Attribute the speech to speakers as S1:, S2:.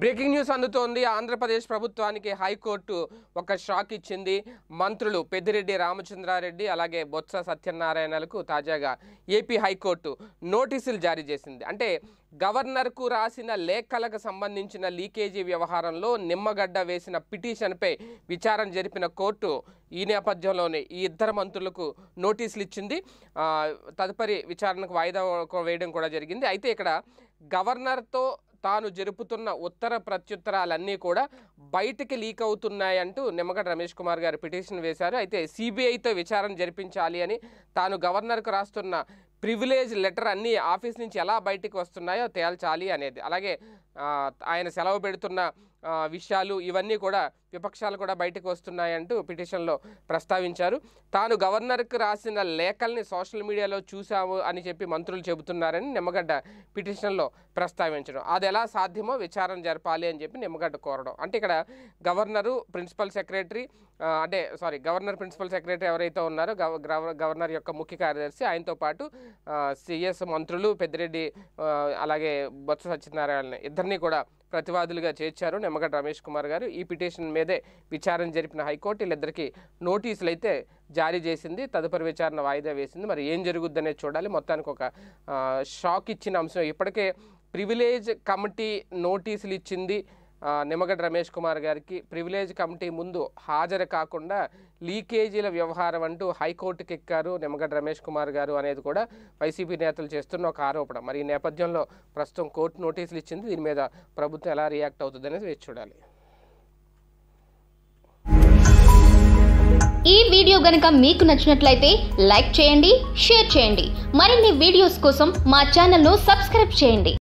S1: breaking news అందుతోంది ఆంధ్రప్రదేశ్ ప్రభుత్వానికి high court ఒక షాక్ ఇచ్చింది మంత్రులు పెద్దిరెడ్డి రామచంద్రారెడ్డి అలాగే బొత్స సత్యనారాయణలకు తాజాగా ఏపీ హైకోర్టు నోటీసులు జారీ చేసింది అంటే గవర్నర్కు రాసిన లేఖలకు సంబంధించిన లీకేజీ వ్యవహారంలో నిమ్మగడ్డ వేసిన పిటిషన్పై విచారణ జరిపిన కోర్టు ఈ నేపథ్యంలోనే ఈ ఇద్దరు మంత్రులకు నోటీసులు ఇచ్చింది ఆ, తదుపరి విచారణకు వాయిదా వేయడం కూడా జరిగింది అయితే ఇక్కడ గవర్నర్తో తాను జరుపుతున్న ఉత్తర ప్రత్యుత్తరాలన్నీ కూడా బయటికి లీక్ అవుతున్నాయంటూ నిమ్మగడ్డ రమేష్ కుమార్ గారు పిటిషన్ వేశారు అయితే సిబిఐతో విచారణ జరిపించాలి అని తాను గవర్నర్కు రాస్తున్న ప్రివిలేజ్ లెటర్ అన్నీ ఆఫీస్ నుంచి ఎలా బయటికి వస్తున్నాయో తేల్చాలి అనేది అలాగే ఆ, ఆయన సెలవు పెడుతున్న ఆ, విషయాలు ఇవన్నీ కూడా విపక్షాలు కూడా బయటకు వస్తున్నాయంటూ పిటిషన్లో ప్రస్తావించారు తాను గవర్నర్కు రాసిన లేఖల్ని సోషల్ మీడియాలో చూశాము అని చెప్పి మంత్రులు చెబుతున్నారని నిమ్మగడ్డ పిటిషన్లో ప్రస్తావించడం అది ఎలా సాధ్యమో విచారణ జరపాలి అని చెప్పి నిమ్మగడ్డ కోరడం అంటే ఇక్కడ గవర్నరు ప్రిన్సిపల్ సెక్రటరీ ఆ, అంటే సారీ గవర్నర్ ప్రిన్సిపల్ సెక్రటరీ ఎవరైతే ఉన్నారో గవ గవ- గవర్నర్ యొక్క ముఖ్య కార్యదర్శి ఆయనతో పాటు సిఎస్ మంత్రులు పెద్దిరెడ్డి ఆ, అలాగే బొత్స సత్యనారాయణ ఇద్దరిని కూడా ప్రతివాదులుగా చేర్చారు నిమ్మగడ్డ రమేష్ కుమార్ గారు ఈ పిటిషన్ మీదే విచారణ జరిపిన హైకోర్టు వీళ్ళిద్దరికీ నోటీసులు అయితే జారీ చేసింది తదుపరి విచారణ వాయిదా వేసింది మరి ఏం జరుగుద్ది అనేది చూడాలి మొత్తానికి ఒక ఆ, షాక్ ఇచ్చిన అంశం ఇప్పటికే ప్రివిలేజ్ కమిటీ నోటీసులు ఇచ్చింది ఆ, నిమ్మగడ్డ రమేష్ కుమార్ గారికి ప్రివిలేజ్ కమిటీ ముందు హాజరు కాకుండా లీకేజీల వ్యవహారం అంటూ హైకోర్టుకి ఎక్కారు నిమ్మగడ్డ రమేష్ కుమార్ గారు అనేది కూడా వైసీపీ నేతలు చేస్తున్న ఒక ఆరోపణ మరి ఈ నేపథ్యంలో ప్రస్తుతం కోర్టు నోటీసులు ఇచ్చింది దీని మీద ప్రభుత్వం ఎలా రియాక్ట్ అవుతుంది అనేది వేచి చూడాలి
S2: ఈ వీడియో గనుక మీకు నచ్చినట్లయితే లైక్ చేయండి షేర్ చేయండి మరిన్ని వీడియోస్ కోసం మా ఛానల్ను సబ్స్క్రైబ్ చేయండి